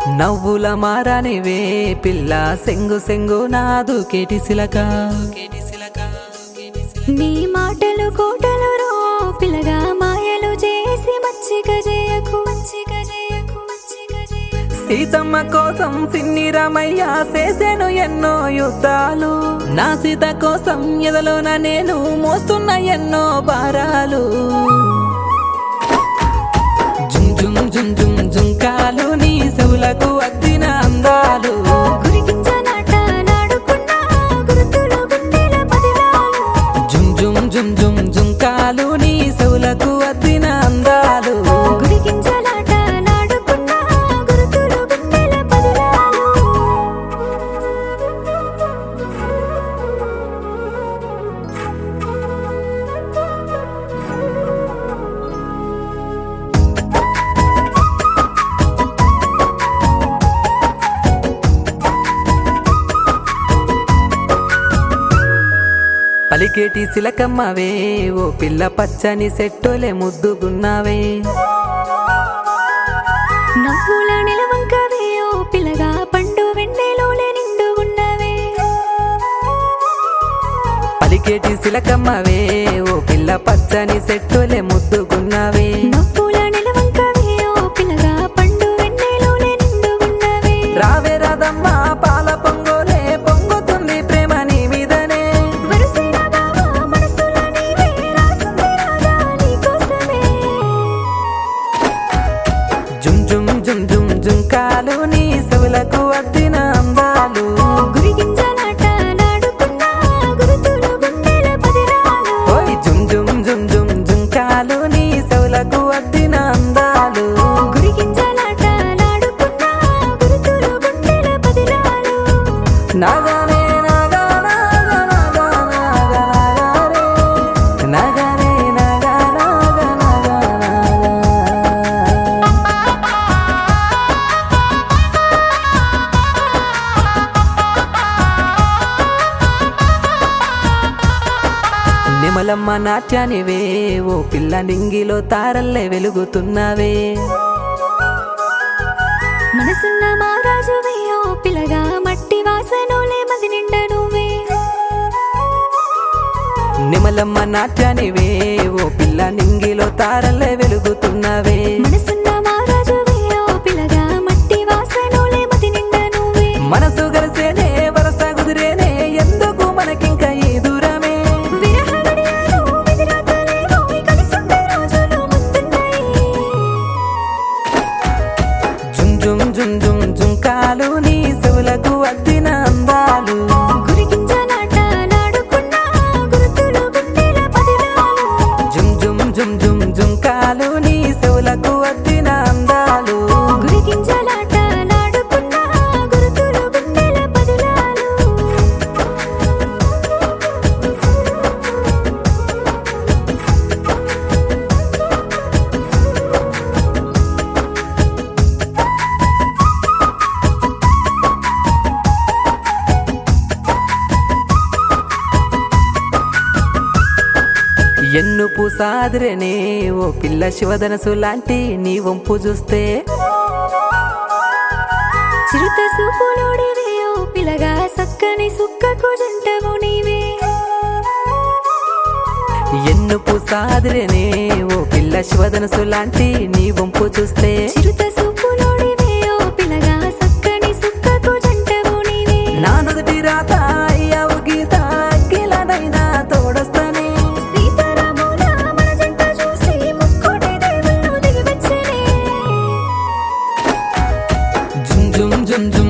నవ్వుల మారానివే పిల్ల సెంగు సెంగు నాదు కేటి సిలక నీ మాటలు కోటలు రో పిల్లగా మాయలు చేసి మచ్చిక చేయకు మచ్చిక చేయకు మచ్చిక చేయకు సీతమ్మ కోసం సిన్ని రామయ్య చేశాను ఎన్నో యుద్ధాలు నా సీత కోసం ఎదలోన నేను మోస్తున్న ఎన్నో భారాలు జుమ్ జుమ్ జుమ్ జుమ్ జుంకాలు నీ చెవులకు అద్దిన అందాలు గురిగింజ నాట నాడుకున్నా గురుతులు గుండెల పదిలాలు జుమ్ జుమ్ జుమ్ జుమ్ జుంకాలు నీ చెవులకు అద్దిన అందాలు గురిగింజలాట నాడుకున్నా గురుతులు గుండెల పదిలాలు పలికేటి సిలకమ్మవే ఓ పిల్ల పచ్చని సెట్టోలే ముద్దుగున్నావే నవ్వుల నిలవంకవే ఓ పిల్లగా పండు వెన్నెలోలే నిండు ఉన్నవే పలికేటి సిలకమ్మవే ఓ పిల్ల పచ్చని సెట్టోలే ముద్దుగున్నావే నవ్వుల నిలవంకవే ఓ పిల్లగా పండు వెన్నెలోలే నిండు ఉన్నవే రావే రాదమ్మ పాల పొంగోలే పొంగుతుంది ప్రేమ నీ మీదనే వరసైన బావా మనసుల నీవే రాసుంది రాగా నీకోసమే జుమ్ జుమ్ జుమ్ జుమ్ జుంకాలు నీ చెవులకు అద్దిన అందాలు గురిగింజలాట నాడుకున్నా గురుతులు గుండెల పదిరాలు ఓయ్ జుమ్ జుమ్ జుమ్ జుమ్ జుంకాలు నీ చెవులకు అద్దిన అందాలు గురిగింజలాట నాడుకున్నా గురుతులు గుండెల పదిరాలు నగనే నగ నగ నగ నగ నగరే. నగనే నగ నగ నగ నగ. నిమలమ్మ నాట్యానివే ఓ పిల్ల నింగిలో తారల్లే వెలుగుతున్నావే మనసున్న మారాజువే ఓ పిల్లగా మట్టి వాసనోలే మది నిండా నువ్వే నిమలమ్మ నాట్యానివే ఓ పిల్ల నింగిలో తారల్లే వెలుగుతున్నావే మనసున్న మారాజువే ఓ పిల్లగా మట్టి వాసనోలే మది నిండా నువ్వే మనసు గలిసేనే వరస కుదిరేనే ఎందుకు మనకింక ఈ దూరమే విరహ గడియాలు విధిరాతలేవో కలిసుండే రోజులు ముందున్నాయి జుమ్ జుమ్ జుమ్ జుమ్ జుంకాలు నీ చెవులకు అద్దిన అందాలు గురిగింజలాట నాడుకున్నా గురుతులు గుండెల పదిలాలు జుమ్ జుమ్ జుమ్ జుమ్ జుంకాలు నీ చెవులకు అద్దిన అందాలు గురిగింజలాట నాడుకున్నా గురుతులు గుండెల పదిలాలు ఎన్ను పూసాదిరేనే ఓ పిల్ల శివధనసు లాంటి నీ వంపు చూస్తే చిరుత సూపులోడివే ఓ పిల్లగా సక్కని సుక్కకు జంటవు నీవే ఎన్ను పూసాదిరేనే ఓ పిల్ల శివధనసు లాంటి నీ వంపు చూస్తే చిరుత సూపులోడివే ఓ పిల్లగా సక్కని సుక్కకు జంటవు నీవే నా నుదుటి రాత అయ్యావు గీత కిలనైనా తోడొస్తానే సీతారాముల మన జంట చూసి ముక్కోటి దేవుళ్ళు దిగివచ్చనే జుమ్ జుమ్ జుమ్ జుమ్